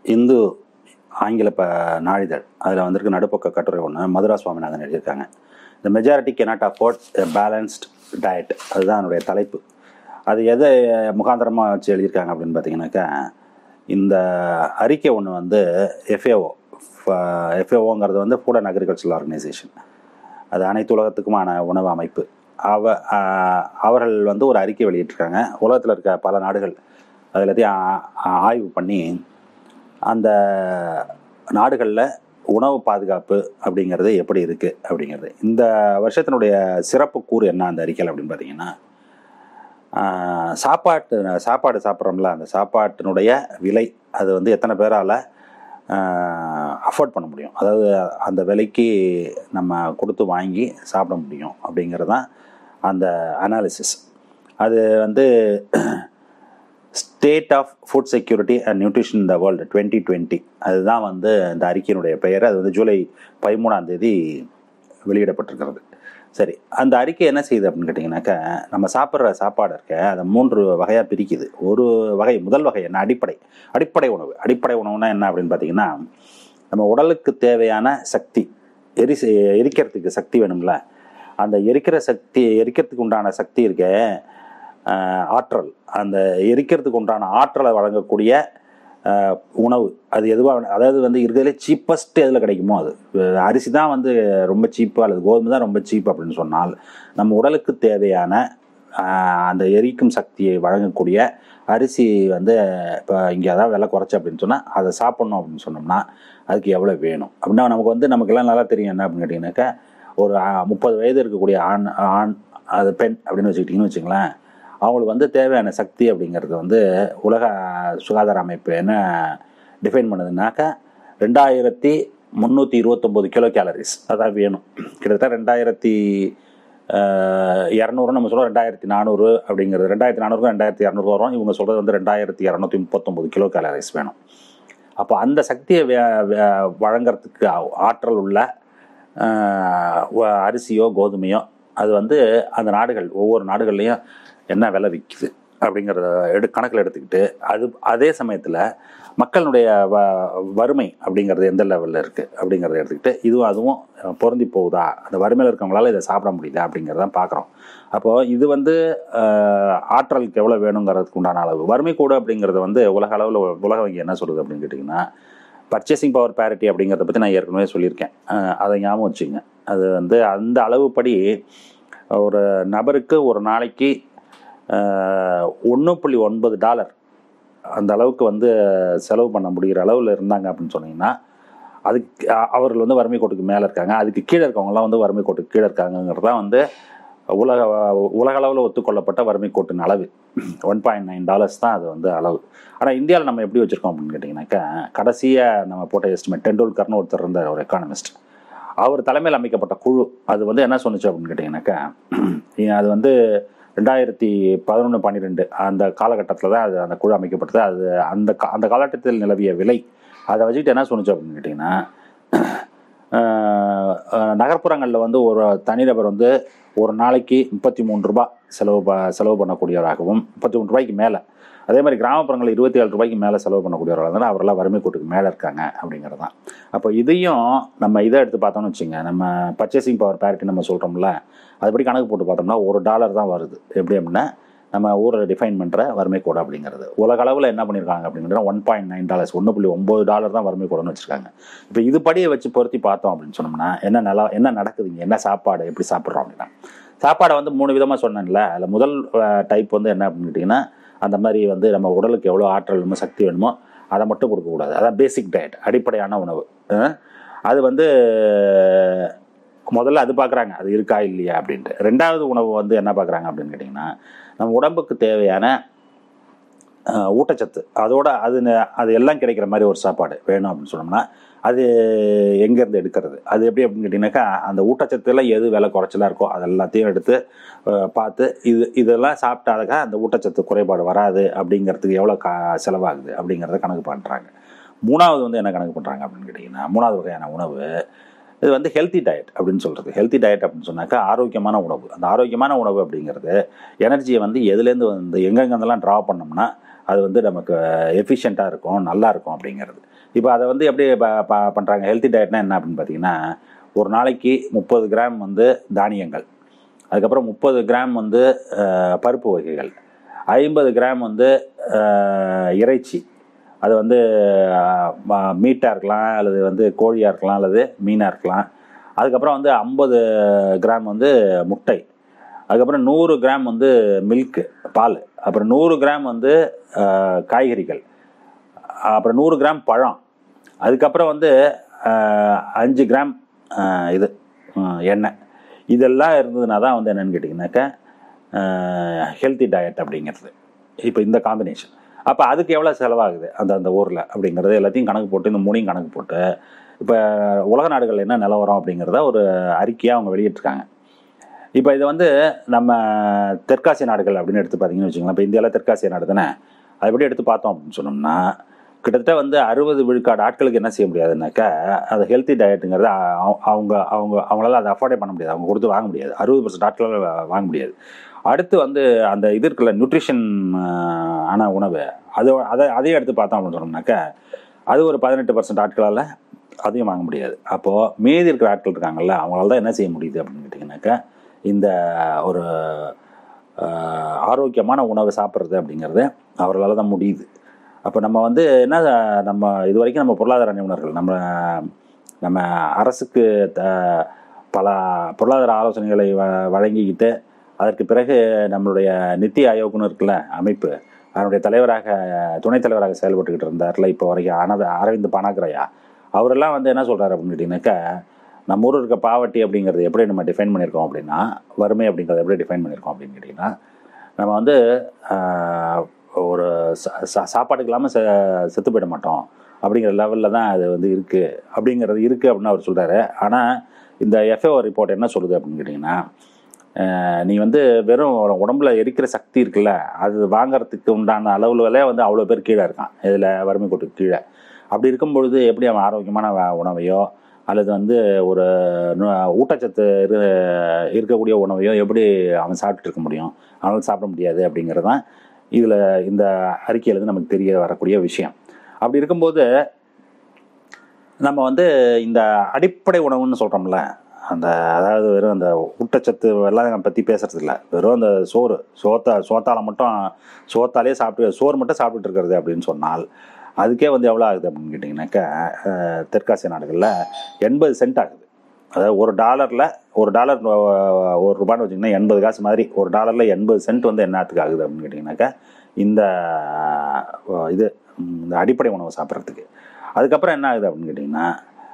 இந்து ஆங்கில ப நாளிதழ் அதில் வந்திருக்கு நடுப்பக்க கட்டுரை ஒன்று மதுரா சுவாமிநாதன் எழுதியிருக்காங்க இந்த majority cannot afford balanced diet அதுதான் என்னுடைய தலைப்பு அது எதை முகாந்திரமாக வச்சு எழுதியிருக்காங்க அப்படின்னு பார்த்தீங்கன்னாக்கா இந்த அறிக்கை ஒன்று வந்து எஃப்ஏஓ எஃப்ஏஓங்கிறது வந்து ஃபுட் அண்ட் அக்ரிகல்ச்சரல் ஆர்கனைசேஷன் அது அனைத்து உலகத்துக்குமான உணவு அமைப்பு அவ ஆஹ் அவர்கள் வந்து ஒரு அறிக்கை வெளியிட்டிருக்காங்க உலகத்தில் இருக்க பல நாடுகள் அது எல்லாத்தையும் ஆ- ஆ- ஆய்வு பண்ணி அந்த நாடுகளில் உணவு பாதுகாப்பு அப்படிங்கிறது எப்படி இருக்குது அப்படிங்கிறது இந்த வருஷத்தினுடைய சிறப்பு கூறு என்ன அந்த அறிக்கையில் அப்படின்னு பார்த்தீங்கன்னா ஆஹ் சாப்பாட்டு சாப்பாடு சாப்பிட்றோம்ல அந்த சாப்பாட்டினுடைய விலை அது வந்து எத்தனை பேரால் அஃபோர்ட் பண்ண முடியும் அதாவது அந்த விலைக்கு நம்ம கொடுத்து வாங்கி சாப்பிட முடியும் அப்படிங்கிறது தான் அந்த அனாலிசிஸ் அது வந்து state of food security and nutrition இந்த வேர்ல்டு டுவெண்ட்டி டுவெண்ட்டி அதுதான் வந்து இந்த அறிக்கையினுடைய பெயர் அது வந்து ஜூலை பதிமூணாம் தேதி வெளியிடப்பட்டிருக்கிறது சரி அந்த அறிக்கை என்ன செய்யுது அப்படின்னு கேட்டிங்கனாக்கா நம்ம சாப்பிட்ற சாப்பாடு இருக்க அதை மூன்று வகையாக பிரிக்குது ஒரு வகை முதல் வகை என்ன அடிப்படை அடிப்படை உணவு அடிப்படை உணவுனா என்ன அப்படின்னு பார்த்தீங்கன்னா நம்ம உடலுக்கு தேவையான சக்தி எரி எரிக்கிறதுக்கு சக்தி வேணும்ல அந்த எரிக்கிற சக்தி எரிக்கிறதுக்கு உண்டான சக்தி இருக்க ஆஹ், ஆற்றல் அந்த எரிக்கிறதுக்கு உண்டான ஆற்றலை வழங்கக்கூடிய ஆஹ், உணவு அது எதுவாக அதாவது வந்து இருக்கிறதுலே சீப்பஸ்ட் எதில் கிடைக்குமோ அது அஹ் அரிசி தான் வந்து ரொம்ப சீப்பு அல்லது கோதுமை தான் ரொம்ப சீப் அப்படின்னு சொன்னால் நம்ம உடலுக்கு தேவையான ஆஹ், அந்த எரிக்கும் சக்தியை வழங்கக்கூடிய அரிசி வந்து இப்போ இங்கே அதான் விலை குறைச்சி அப்படின்னு சொன்னால் அதை சாப்பிட்ணும் அப்படின்னு சொன்னோம்னா அதுக்கு எவ்வளோ வேணும் அப்படின்னா நமக்கு வந்து நமக்கெல்லாம் நல்லா தெரியும் என்ன அப்படின்னு கேட்டிங்கனாக்கா ஒரு ஆ- முப்பது வயது இருக்கக்கூடிய ஆண் ஆண் அது பெண் அப்படின்னு வச்சுக்கிட்டிங்கன்னு வச்சுங்களேன் அவங்களுக்கு வந்து தேவையான சக்தி அப்படிங்கிறது வந்து உலக சுகாதார அமைப்பு என்ன டிஃபைன் பண்ணுதுன்னாக்கா ரெண்டாயிரத்தி முந்நூற்றி இருபத்தொம்போது கிலோ கேலரிஸ் அதான் வேணும் கிட்டத்தட்ட ரெண்டாயிரத்தி இரநூறு நம்ம சொல்கிறோம் ரெண்டாயிரத்தி நானூறு அப்படிங்கிறது ரெண்டாயிரத்தி நானூறு ரெண்டாயிரத்தி இரநூறு வரும் இவங்க சொல்கிறது வந்து ரெண்டாயிரத்தி இரநூத்தி முப்பத்தொம்போது கிலோ கேலரிஸ் வேணும் அப்போ அந்த சக்தியை வே வே- வழங்கறதுக்கு ஆ- ஆற்றல் உள்ள ஆஹ், வ- அரிசியோ கோதுமையோ அது வந்து அந்த நாடுகள் ஒவ்வொரு நாடுகள்லையும் என்ன விலை விற்குது அப்படிங்கிறத எடு கணக்கில் எடுத்துக்கிட்டு அது அதே சமயத்தில் மக்களுடைய வ வறுமை அப்படிங்கிறது எந்த லெவலில் இருக்குது அப்படிங்கிறத எடுத்துக்கிட்டு இதுவும் அதுவும் அஹ், பொருந்தி போகுதா அந்த வறுமையில் இருக்கவங்களால இதை சாப்பிட முடியுதா அப்படிங்கிறத பார்க்குறோம் அப்போது இது வந்து அஹ், ஆற்றலுக்கு எவ்வளோ வேணுங்கிறதுக்கு உண்டான அளவு வறுமை கூட அப்படிங்கிறது வந்து உலக அளவில் உலக வங்கி என்ன சொல்லுது அப்படின்னு கேட்டிங்கன்னா பர்ச்சேசிங் பவர் பேரிட்டி அப்படிங்கிறத பற்றி நான் ஏற்கனவே சொல்லியிருக்கேன் அஹ், அதை ஞாபகம் வச்சுங்க அது வந்து அந்த அளவுப்படி ஒரு நபருக்கு ஒரு நாளைக்கு ஒன்று புள்ளி ஒன்பது டாலர் அந்த அளவுக்கு வந்து செலவு பண்ண முடிகிற அளவில் இருந்தாங்க அப்படின்னு சொன்னீங்கன்னா அதுக்கு அ- அவர்கள் வந்து வறுமை கோட்டுக்கு மேலே இருக்காங்க அதுக்கு கீழே இருக்கவங்கலாம் வந்து வறுமை கோட்டுக்கு கீழே இருக்காங்கங்கிறது தான் வந்து உலக உலக அளவில் ஒத்துக்கொள்ளப்பட்ட வறுமை கோட்டின் அளவு ஒன் பாயிண்ட் நைன் டாலர்ஸ் தான் அது வந்து அளவு ஆனால் இந்தியாவில் நம்ம எப்படி வச்சுருக்கோம் அப்படின்னு கேட்டிங்கனாக்கா கடைசியாக நம்ம போட்ட எஸ்டிமேட் டெண்டுல்கர்னு ஒருத்தர் இருந்த ஒரு எக்கானமிஸ்ட் அவர் தலைமையில் அமைக்கப்பட்ட குழு அது வந்து என்ன சொன்னுச்சு அப்படின்னு கேட்டிங்கனாக்கா அது வந்து ரெண்டாயிரத்தி பதினொன்று பன்னிரெண்டு அந்த காலகட்டத்தில் தான் அது அந்த குழு அமைக்கப்பட்டது அது அந்த கா- அந்த காலகட்டத்தில் நிலவிய விலை அதை வச்சுக்கிட்டு என்ன சொன்னுச்சு அப்படின்னு கேட்டிங்கன்னா ஆஹ், ஆஹ், நகர்ப்புறங்களில் வந்து ஒரு தனிநபர் வந்து ஒரு நாளைக்கு முப்பத்தி மூணு ரூபாய் செலவு ப செலவு பண்ணக்கூடியவராகவும் முப்பத்தி மூணு ரூபாய்க்கு மேலே அதே மாதிரி கிராமப்புறங்களில் இருபத்தி ஏழு ரூபாய்க்கு மேலே செலவு பண்ணக்கூடியவராக இருந்தாலும் அவரெல்லாம் வறுமை கோட்டுக்கு மேலே இருக்காங்க அப்படிங்கிறது தான் அப்போ இதையும் நம்ம இதை எடுத்து பார்த்தோம்னு வச்சுங்க நம்ம பர்ச்சேசிங் பவர் பேரிட்டி நம்ம சொல்கிறோம்ல அதுபடி கணக்கு போட்டு பார்த்தோம்னா ஒரு டாலர் தான் வருது எப்படி அப்படின்னா நம்ம ஊரில் டிஃபைன் பண்ணுற வறுமை கோடு அப்படிங்கிறது உலக அளவில் என்ன பண்ணியிருக்காங்க அப்படிங்கிற ஒன் பாயிண்ட் நைன் டாலர்ஸ் ஒன்று புள்ளி ஒம்பது டாலர் தான் வறுமை கோடுன்னு வச்சுருக்காங்க இப்போ இது படியை வச்சு பொருத்தி பார்த்தோம் அப்படின்னு சொன்னோம்னா என்ன நல்லா என்ன நடக்குதுங்க என்ன சாப்பாடு எப்படி சாப்பிட்றோம் அப்படின்னா சாப்பாடை வந்து மூணு விதமாக சொன்னேன்ல அதில் முதல் டைப் வந்து என்ன அப்படின்னு கேட்டிங்கன்னா அந்த மாதிரி வந்து நம்ம உடலுக்கு எவ்வளோ ஆற்றல் வேணுமோ சக்தி வேணுமோ அதை மட்டும் கொடுக்கக்கூடாது அதான் பேசிக் டயட் அடிப்படையான உணவு அஹ் அது வந்து முதல்ல அது பார்க்குறாங்க அது இருக்கா இல்லையா அப்படின்ட்டு ரெண்டாவது உணவு வந்து என்ன பார்க்குறாங்க அப்படின்னு கேட்டிங்கன்னா நம்ம உடம்புக்கு தேவையான அஹ், ஊட்டச்சத்து அதோட அது ந- அது எல்லாம் கிடைக்கிற மாதிரி ஒரு சாப்பாடு வேணும் அப்படின்னு சொன்னோம்னா அது எங்கேருந்து எடுக்கிறது அது எப்படி அப்படின்னு கேட்டிங்கனாக்கா அந்த ஊட்டச்சத்துல எது விலை குறைச்சலாக இருக்கோ அது எல்லாத்தையும் எடுத்து அஹ், பார்த்து இது இதெல்லாம் சாப்பிட்டாக்கா அந்த ஊட்டச்சத்து குறைபாடு வராது அப்படிங்கிறதுக்கு எவ்வளோ கா செலவாகுது அப்படிங்கிறத கணக்கு பண்ணுறாங்க மூணாவது வந்து என்ன கணக்கு பண்ணுறாங்க அப்படின்னு கேட்டிங்கன்னா மூணாவது வகையான உணவு இது வந்து ஹெல்த்தி டயட் அப்படின்னு சொல்கிறது ஹெல்த்தி டயட் அப்படின்னு சொன்னாக்கா ஆரோக்கியமான உணவு அந்த ஆரோக்கியமான உணவு அப்படிங்கிறது எனர்ஜியை வந்து எதுலேருந்து வந்து எங்கெங்கெந்தெல்லாம் ட்ரா பண்ணோம்னா அது வந்து நமக்கு எஃபிஷியண்ட்டாக இருக்கும் நல்லா இருக்கும் அப்படிங்கிறது இப்போ அதை வந்து எப்படி ப- ப- பண்ணுறாங்க ஹெல்த்தி டயட்னா என்ன அப்படின்னு பார்த்தீங்கன்னா ஒரு நாளைக்கு முப்பது கிராம் வந்து தானியங்கள் அதுக்கப்புறம் முப்பது கிராம் வந்து அஹ், பருப்பு வகைகள் ஐம்பது கிராம் வந்து அஹ், இறைச்சி அது வந்து மீட்டாக இருக்கலாம் அல்லது வந்து கோழியாக இருக்கலாம் அல்லது மீனாக இருக்கலாம் அதுக்கப்புறம் வந்து ஐம்பது கிராம் வந்து முட்டை அதுக்கப்புறம் நூறு கிராம் வந்து மில்க்கு பால் அப்புறம் நூறு கிராம் வந்து அஹ், காய்கறிகள் அப்புறம் நூறு கிராம் பழம் அதுக்கப்புறம் வந்து அஹ், அஞ்சு கிராம் அஹ், இது அஹ், எண்ணெய் இதெல்லாம் இருந்ததுனா தான் வந்து என்னென்னு கேட்டிங்கனாக்கா ஹெல்த்தி டயட் அப்படிங்கிறது இப்போ இந்த காம்பினேஷன் அப்போ அதுக்கு எவ்வளோ செலவாகுது அந்த அந்த ஊரில் அப்படிங்கிறது எல்லாத்தையும் கணக்கு போட்டு இந்த மூணையும் கணக்கு போட்டு இப்போ உலக நாடுகள் என்ன நிலவரம் அப்படிங்கிறத ஒரு அறிக்கையாக அவங்க வெளியிட்டிருக்காங்க இப்போ இது வந்து நம்ம தெற்காசிய நாடுகள் அப்படின்னு எடுத்து பார்த்தீங்கன்னு வச்சுக்கோங்களேன் இப்போ இந்தியாவில் தெற்காசிய நாடு தானே அதை எப்படி எடுத்து பார்த்தோம் அப்படின்னு சொன்னோம்னா கிட்டத்தட்ட வந்து அறுபது விழுக்காடு ஆட்களுக்கு என்ன செய்ய முடியாதுனாக்கா அது ஹெல்த்தி டயட்டுங்கிறது அ- அவங்க அவங்க அவங்களால அதை அஃபோர்டே பண்ண முடியாது அவங்க கொடுத்து வாங்க முடியாது அறுபது பர்சன்ட் ஆட்களால் வா- வாங்க முடியாது அடுத்து வந்து அந்த இது இருக்குல்ல நியூட்ரிஷன் ஆன உணவு அது அதை அதையும் எடுத்து பார்த்தோம் அப்படின்னு சொன்னோம்னாக்கா அது ஒரு பதினெட்டு பர்சன்ட் ஆட்களால் அதையும் வாங்க முடியாது அப்போது மீதி இருக்கிற ஆட்கள் இருக்காங்கல்ல அவங்களால தான் என்ன செய்ய முடியுது அப்படின்னு கேட்டிங்கனாக்கா இந்த ஒரு ஆஹ், ஆரோக்கியமான உணவை சாப்பிட்றது அப்படிங்கிறது அவர்களால தான் முடியுது அப்போ நம்ம வந்து என்ன நம்ம இது வரைக்கும் நம்ம பொருளாதார நிபுணர்கள் நம்ம நம்ம அரசுக்கு த- பல பொருளாதார ஆலோசனைகளை வ வழங்கிக்கிட்டு அதற்கு பிறகு நம்மளுடைய நித்தி ஆயோக்னு இருக்குல்ல அமைப்பு அதனுடைய தலைவராக துணைத் தலைவராக செயல்பட்டுக்கிட்டு இருந்தார்ல இப்போ வரைக்கும் அனத அரவிந்த் பனாகரையா அவரெல்லாம் வந்து என்ன சொல்கிறாரு அப்படின்னு கேட்டிங்கனாக்கா நம்ம ஊரில் இருக்க பாவர்ட்டி அப்படிங்கிறது எப்படி நம்ம டிஃபைன் பண்ணியிருக்கோம் அப்படின்னா வறுமை அப்படிங்கிறத எப்படி டிஃபைன் பண்ணியிருக்கோம் அப்படின்னு கேட்டிங்கன்னா நம்ம வந்து ஆஹ், ஒரு சா- சா- சாப்பாட்டுக்கு இல்லாமல் செ செத்து போயிட மாட்டோம் அப்படிங்கிற லெவலில் தான் அது வந்து இருக்குது அப்படிங்கிறது இருக்குது அப்படின்னு அவர் சொல்கிறாரு ஆனால் இந்த எஃப்ஏஓ ரிப்போர்ட் என்ன சொல்லுது அப்படின்னு கேட்டிங்கன்னா ஆஹ், நீ வந்து வெறும் உட- உடம்புல எரிக்கிற சக்தி இருக்குல்ல அது வாங்குறதுக்கு உண்டான அளவுலே வந்து அவ்வளோ பேர் கீழே இருக்கான் இதில் வறுமை கோட்டுக்கு கீழே அப்படி இருக்கும் பொழுது எப்படி அவன் ஆரோக்கியமான வ- உணவையோ அல்லது வந்து ஒரு நு- ஊட்டச்சத்து இரு இருக்கக்கூடிய உணவையோ எப்படி அவன் சாப்பிட்டுட்டு இருக்க முடியும் அவனால் சாப்பிட முடியாது அப்படிங்கிறது தான் இதில் இந்த அறிக்கையிலேருந்து நமக்கு தெரிய வரக்கூடிய விஷயம் அப்படி இருக்கும்போது நம்ம வந்து இந்த அடிப்படை உணவுன்னு சொல்கிறோம்ல அந்த அதாவது வெறும் அந்த ஊட்டச்சத்து எல்லாம் பற்றி பேசுறது இல்ல வெறும் அந்த சோறு சோத்தா சோத்தால மட்டும் சோத்தாலே சாப்பிட்டு சோறு மட்டும் சாப்பிட்டுட்டு இருக்கிறது அப்படின்னு சொன்னால் அதுக்கே வந்து எவ்வளோ ஆகுது அப்படின்னு கேட்டிங்கனாக்கா அஹ், தெற்காசிய நாடுகளில் எண்பது சென்ட் ஆகுது அதாவது ஒரு டாலரில் ஒரு டாலர் அஹ், ஒரு ரூபான்னு வச்சிங்கன்னா எண்பது காசு மாதிரி ஒரு டாலரில் எண்பது சென்ட் வந்து என்னத்துக்கு ஆகுது அப்படின்னு கேட்டிங்கனாக்கா இந்த அஹ், இது ம், இந்த அடிப்படை உணவு சாப்பிட்றதுக்கு அதுக்கப்புறம் என்ன ஆகுது அப்படின்னு கேட்டிங்கன்னா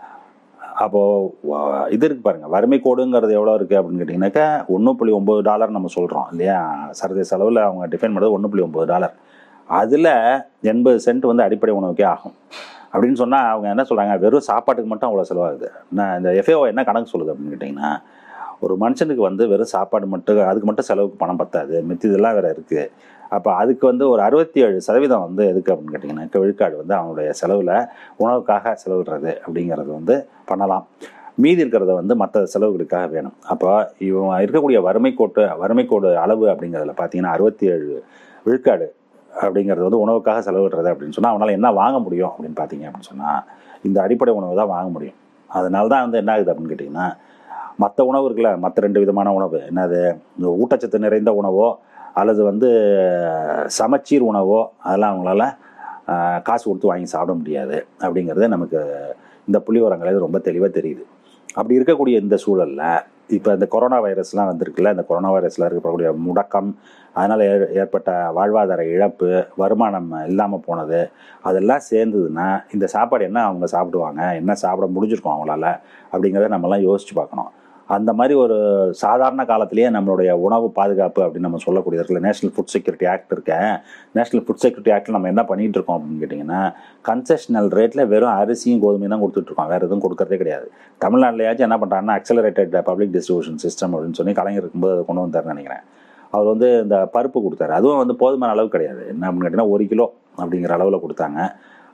அப்போது இது இருக்கு பாருங்கள் வறுமை கோடுங்கிறது எவ்வளோ இருக்குது அப்படின்னு கேட்டிங்கனாக்கா ஒன்று புள்ளி ஒம்பது டாலர் நம்ம சொல்கிறோம் இல்லையா சர்வதேச அளவில் அவங்க டிஃபைன் பண்ணுறது ஒன்று புள்ளி ஒம்பது டாலர் அதில் எண்பது சென்ட் வந்து அடிப்படை உணவுக்கே ஆகும் அப்படின்னு சொன்னால் அவங்க என்ன சொல்கிறாங்க வெறும் சாப்பாட்டுக்கு மட்டும் அவ்வளோ செலவாகுது நான் இந்த எஃப்ஏஓ என்ன கணக்கு சொல்லுது அப்படின்னு கேட்டிங்கன்னா ஒரு மனுஷனுக்கு வந்து வெறும் சாப்பாடு மட்டும் அதுக்கு மட்டும் செலவுக்கு பணம் பத்தாது மித்தி இதெல்லாம் வேறு இருக்குது அப்போ அதுக்கு வந்து ஒரு அறுபத்தி ஏழு சதவீதம் வந்து எதுக்கு அப்படின்னு கேட்டிங்கன்னா விழுக்காடு வந்து அவனுடைய செலவில் உணவுக்காக செலவிடுறது அப்படிங்கிறது வந்து பண்ணலாம் மீதி இருக்கிறத வந்து மற்ற செலவுகளுக்காக வேணும் அப்போ இவன் இருக்கக்கூடிய வறுமை கோட்டு வறுமை கோடு அளவு அப்படிங்கிறதுல பார்த்தீங்கன்னா அறுபத்தி ஏழு விழுக்காடு அப்படிங்கிறது வந்து உணவுக்காக செலவிடுறது அப்படின்னு சொன்னால் அவனால் என்ன வாங்க முடியும் அப்படின்னு பார்த்தீங்க அப்படின்னு சொன்னால் இந்த அடிப்படை உணவு தான் வாங்க முடியும் அதனால தான் வந்து என்ன ஆகுது அப்படின்னு கேட்டிங்கன்னா மற்ற உணவு இருக்குல்ல மற்ற ரெண்டு விதமான உணவு என்னது இந்த ஊட்டச்சத்து நிறைந்த உணவோ அல்லது வந்து சமச்சீர் உணவோ அதெல்லாம் அவங்களால ஆஹ், காசு கொடுத்து வாங்கி சாப்பிட முடியாது அப்படிங்கிறது நமக்கு இந்த புள்ளி இது ரொம்ப தெளிவாக தெரியுது அப்படி இருக்கக்கூடிய இந்த சூழலில் இப்போ இந்த கொரோனா வைரஸ்லாம் வந்திருக்குல்ல இந்த கொரோனா வைரஸில் இருக்கக்கூடிய முடக்கம் அதனால் ஏ ஏற்பட்ட வாழ்வாதார இழப்பு வருமானம் இல்லாமல் போனது அதெல்லாம் சேர்ந்ததுன்னா இந்த சாப்பாடு என்ன அவங்க சாப்பிடுவாங்க என்ன சாப்பிட முடிஞ்சிருக்கும் அவங்களால அப்படிங்கிறத நம்மலாம் யோசிச்சு பார்க்கணும் அந்த மாதிரி ஒரு சாதாரண காலத்திலேயே நம்மளுடைய உணவு பாதுகாப்பு அப்படின்னு நம்ம சொல்லக்கூடியது இருக்குல்ல நேஷனல் ஃபுட் செக்யூரிட்டி ஆக்ட் இருக்க நேஷனல் ஃபுட் செக்யூரிட்டி ஆக்டில் நம்ம என்ன பண்ணிட்டு இருக்கோம் அப்படின்னு கேட்டிங்கன்னா கன்செஷனல் ரேட்டில் வெறும் அரிசியும் கோதுமையும் தான் கொடுத்துட்ருக்கோம் வேறு எதுவும் கொடுக்கறதே கிடையாது தமிழ்நாட்டிலேயாச்சும் என்ன பண்ணுறாங்கன்னா அக்சலரேட்டட் பப்ளிக் டிஸ்ட்ரிபியூஷன் சிஸ்டம் அப்படின்னு சொல்லி கலைஞர் இருக்கும்போது அதை கொண்டு வந்தாருன்னு நினைக்கிறேன் அவர் வந்து இந்த பருப்பு கொடுத்தாரு அதுவும் வந்து போதுமான அளவு கிடையாது என்ன அப்படின்னு கேட்டிங்கன்னா ஒரு கிலோ அப்படிங்கிற அளவில் கொடுத்தாங்க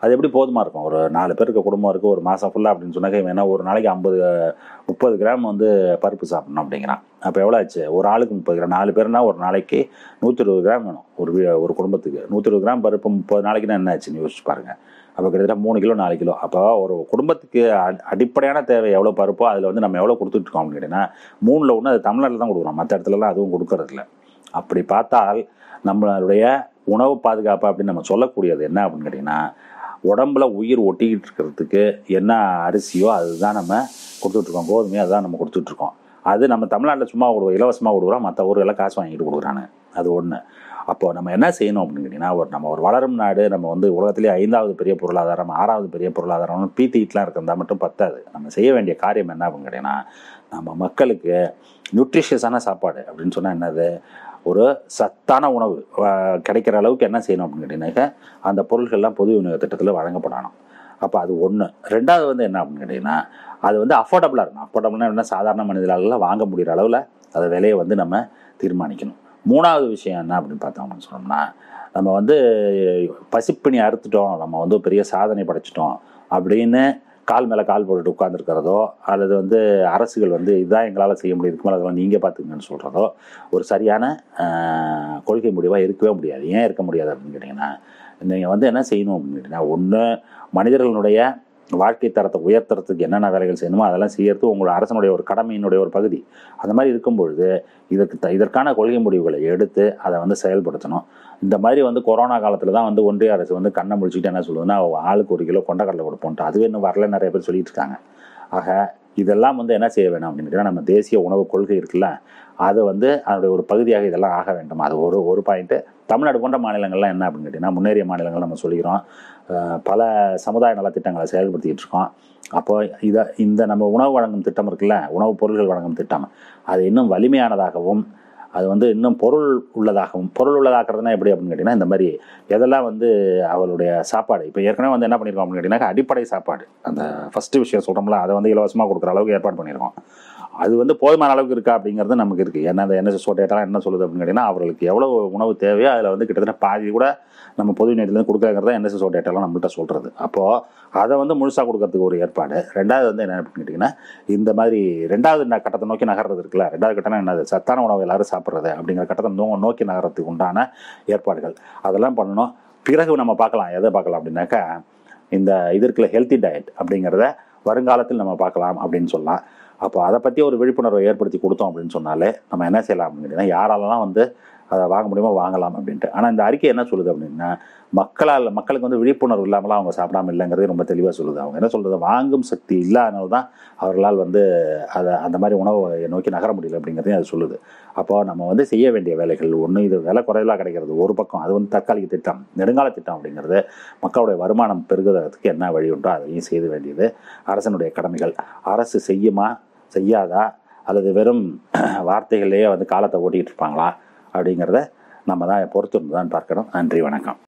அது எப்படி போதுமா இருக்கும் ஒரு நாலு பேருக்கு குடும்பம் இருக்குது ஒரு மாதம் ஃபுல்லாக அப்படின்னு சொன்னாக்க இவன் என்ன ஒரு நாளைக்கு ஐம்பது முப்பது கிராம் வந்து பருப்பு சாப்பிடணும் அப்படிங்கிறான் அப்போ எவ்வளோ ஆச்சு ஒரு ஆளுக்கு முப்பது கிராம் நாலு பேர்னா ஒரு நாளைக்கு நூற்றி இருபது கிராம் வேணும் ஒரு வீ- ஒரு குடும்பத்துக்கு நூற்றி இருபது கிராம் பருப்பு முப்பது நாளைக்குன்னா என்ன ஆச்சுன்னு யோசிச்சு பாருங்க அப்போ கிட்டத்தட்ட மூணு கிலோ நாலு கிலோ அப்போ ஒரு குடும்பத்துக்கு அடி- அடிப்படையான தேவை எவ்வளோ பருப்போ அதில் வந்து நம்ம எவ்வளோ கொடுத்துட்ருக்கோம் அப்படின்னு கேட்டிங்கன்னா மூணில் ஒன்று அது தமிழ்நாட்டில் தான் கொடுக்குறோம் மற்ற இடத்துலலாம் அதுவும் கொடுக்கறதில்ல அப்படி பார்த்தால் நம்மளுடைய உணவு பாதுகாப்பு அப்படின்னு நம்ம சொல்லக்கூடியது என்ன அப்படின்னு கேட்டிங்கன்னா உடம்புல உயிர் ஒட்டிக்கிட்டு இருக்கிறதுக்கு என்ன அரிசியோ அதுதான் நம்ம கொடுத்துட்ருக்கோம் கோதுமையோ அதுதான் நம்ம கொடுத்துட்ருக்கோம் அது நம்ம தமிழ்நாட்டில் சும்மா கொடுக்குறோம் இலவசமாக கொடுக்குறோம் மற்ற ஊர்களெல்லாம் காசு வாங்கிட்டு கொடுக்குறாங்க அது ஒன்று அப்போ நம்ம என்ன செய்யணும் அப்படின்னு கேட்டிங்கன்னா ஒரு நம்ம ஒரு வளரும் நாடு நம்ம வந்து உலகத்திலே ஐந்தாவது பெரிய பொருளாதாரம் ஆறாவது பெரிய பொருளாதாரம்னு பீத்திக்கிட்டுலாம் இருக்கிறதா மட்டும் பத்தாது நம்ம செய்ய வேண்டிய காரியம் என்ன அப்படின்னு கேட்டிங்கன்னா நம்ம மக்களுக்கு நியூட்ரிஷியஸான சாப்பாடு அப்படின்னு சொன்னால் என்னது ஒரு சத்தான உணவு அஹ், கிடைக்கிற அளவுக்கு என்ன செய்யணும் அப்படின்னு கேட்டிங்கனாக்கா அந்த பொருட்கள்லாம் பொது விநியோக திட்டத்தில் வழங்கப்படணும் அப்போ அது ஒன்று ரெண்டாவது வந்து என்ன அப்படின்னு கேட்டிங்கன்னா அது வந்து அஃபோர்டபுளாக இருக்கணும் அஃபோர்டபுள்னா என்ன சாதாரண மனிதர்களால் வாங்க முடிகிற அளவில் அதை விலையை வந்து நம்ம தீர்மானிக்கணும் மூணாவது விஷயம் என்ன அப்படின்னு பார்த்தோம் அப்படின்னு சொன்னோம்னா நம்ம வந்து பசிப்பினி அறுத்துட்டோம் நம்ம வந்து பெரிய சாதனை படைச்சிட்டோம் அப்படின்னு கால் மேலே கால் போட்டுட்டு உட்காந்துருக்கிறதோ அல்லது வந்து அரசுகள் வந்து இதுதான் எங்களால் செய்ய முடியும் இதுக்கு மேலே அதெல்லாம் நீங்கள் பார்த்துக்கங்கன்னு சொல்கிறதோ ஒரு சரியான ஆஹ், கொள்கை முடிவாக இருக்கவே முடியாது ஏன் இருக்க முடியாது அப்படின்னு கேட்டிங்கன்னா நீங்கள் வந்து என்ன செய்யணும் அப்படின்னு கேட்டிங்கன்னா ஒன்று மனிதர்களுடைய வாழ்க்கை தரத்தை உயர்த்துறதுக்கு என்னென்ன வேலைகள் செய்யணுமோ அதெல்லாம் செய்யறது உங்களோட அரசனுடைய ஒரு கடமையினுடைய ஒரு பகுதி அந்த மாதிரி இருக்கும் பொழுது இதற்கு த- இதற்கான கொள்கை முடிவுகளை எடுத்து அதை வந்து செயல்படுத்தணும் இந்த மாதிரி வந்து கொரோனா காலத்தில் தான் வந்து ஒன்றிய அரசு வந்து கண்ணை முடிச்சுட்டு என்ன சொல்லுதுன்னா ஆளுக்கு ஒரு கிலோ கொண்டக்கடலை கொடுப்போன்ட்டு அதுவே இன்னும் வரல நிறைய பேர் சொல்லிட்டு இருக்காங்க ஆக இதெல்லாம் வந்து என்ன செய்ய வேணும் அப்படின்னு கேட்டீங்கன்னா, நம்ம தேசிய உணவு கொள்கை இருக்குல்ல அது வந்து அதனுடைய ஒரு பகுதியாக இதெல்லாம் ஆக வேண்டும் அது ஒரு ஒரு பாயிண்ட்டு தமிழ்நாடு போன்ற மாநிலங்கள்லாம் என்ன அப்படின்னு கேட்டிங்கன்னா முன்னேறிய மாநிலங்கள் நம்ம சொல்லிக்கிறோம் அஹ் பல சமுதாய நலத்திட்டங்களை செயல்படுத்திக்கிட்டு இருக்கோம் அப்போ இதை இந்த நம்ம உணவு வழங்கும் திட்டம் இருக்குல்ல உணவுப் பொருள்கள் வழங்கும் திட்டம் அது இன்னும் வலிமையானதாகவும் அது வந்து இன்னும் பொருள் உள்ளதாகவும் பொருள் உள்ளதாக்குறதுனா எப்படி அப்படின்னு கேட்டிங்கன்னா இந்த மாதிரி எதெல்லாம் வந்து அவளுடைய சாப்பாடு இப்போ ஏற்கனவே வந்து என்ன பண்ணியிருக்கோம் அப்படின்னு கேட்டிங்கன்னா அடிப்படை சாப்பாடு அந்த ஃபஸ்ட்டு விஷயம் சொல்கிறோம்ல அதை வந்து இலவசமாக கொடுக்குற அளவுக்கு ஏற்பாடு பண்ணியிருக்கோம் அது வந்து போதுமான அளவுக்கு இருக்கா அப்படிங்கிறது நமக்கு இருக்குது ஏன்னா அந்த என்எஸ்எஸ் டேட்டாலாம் என்ன சொல்லுது அப்படின்னு கேட்டிங்கன்னா அவர்களுக்கு எவ்வளோ உணவு தேவையோ அதில் வந்து கிட்டத்தட்ட பாதி கூட நம்ம பொது நிலையத்துலேருந்து கொடுக்கறத என்எஸ்எஸ் டேட்டாலாம் நம்மள்ட்ட சொல்கிறது அப்போது அதை வந்து முழுசாக கொடுக்கறதுக்கு ஒரு ஏற்பாடு ரெண்டாவது வந்து என்ன அப்படின்னு கேட்டிங்கன்னா இந்த மாதிரி ரெண்டாவது ந- கட்டத்தை நோக்கி நகர்றது இருக்குல்ல ரெண்டாவது கட்டணம் என்னது சத்தான உணவு எல்லாரும் சாப்பிட்றது அப்படிங்கிற கட்டத்தை நோ நோக்கி நகர்றதுக்கு உண்டான ஏற்பாடுகள் அதெல்லாம் பண்ணணும் பிறகு நம்ம பார்க்கலாம் எதை பார்க்கலாம் அப்படின்னாக்கா இந்த இது இருக்குல்ல ஹெல்த்தி டயட் அப்படிங்கிறத வருங்காலத்தில் நம்ம பார்க்கலாம் அப்படின்னு சொல்லலாம் அப்போ அதை பற்றி ஒரு விழிப்புணர்வை ஏற்படுத்தி கொடுத்தோம் அப்படின்னு சொன்னாலே நம்ம என்ன செய்யலாம் அப்படின்னு கேட்டிங்கன்னா யாராலலாம் வந்து அதை வாங்க முடியுமோ வாங்கலாம் அப்படின்ட்டு ஆனால் இந்த அறிக்கை என்ன சொல்லுது அப்படின்னா மக்களால் மக்களுக்கு வந்து விழிப்புணர்வு இல்லாமலாம் அவங்க சாப்பிடாம இல்லைங்கிறது ரொம்ப தெளிவாக சொல்லுது அவங்க என்ன சொல்கிறது வாங்கும் சக்தி இல்லாதனால தான் அவர்களால் வந்து அதை அந்த மாதிரி உணவு வகையை நோக்கி நகர முடியல அப்படிங்கிறதையும் அது சொல்லுது அப்போ நம்ம வந்து செய்ய வேண்டிய வேலைகள் ஒன்று இது விலை குறைவாக கிடைக்கிறது ஒரு பக்கம் அது வந்து தற்காலிக திட்டம் நெடுங்கால திட்டம் அப்படிங்கிறது மக்களுடைய வருமானம் பெருகுவதற்கு என்ன வழி உண்டோ அதையும் செய்ய வேண்டியது அரசனுடைய கடமைகள் அரசு செய்யுமா செய்யாதா அல்லது வெறும் வார்த்தைகள்லேயே வந்து காலத்தை ஓட்டிகிட்டு இருப்பாங்களா அப்படிங்கிறத நம்ம தான் பொறுத்திருந்து தான் பார்க்கணும் நன்றி வணக்கம்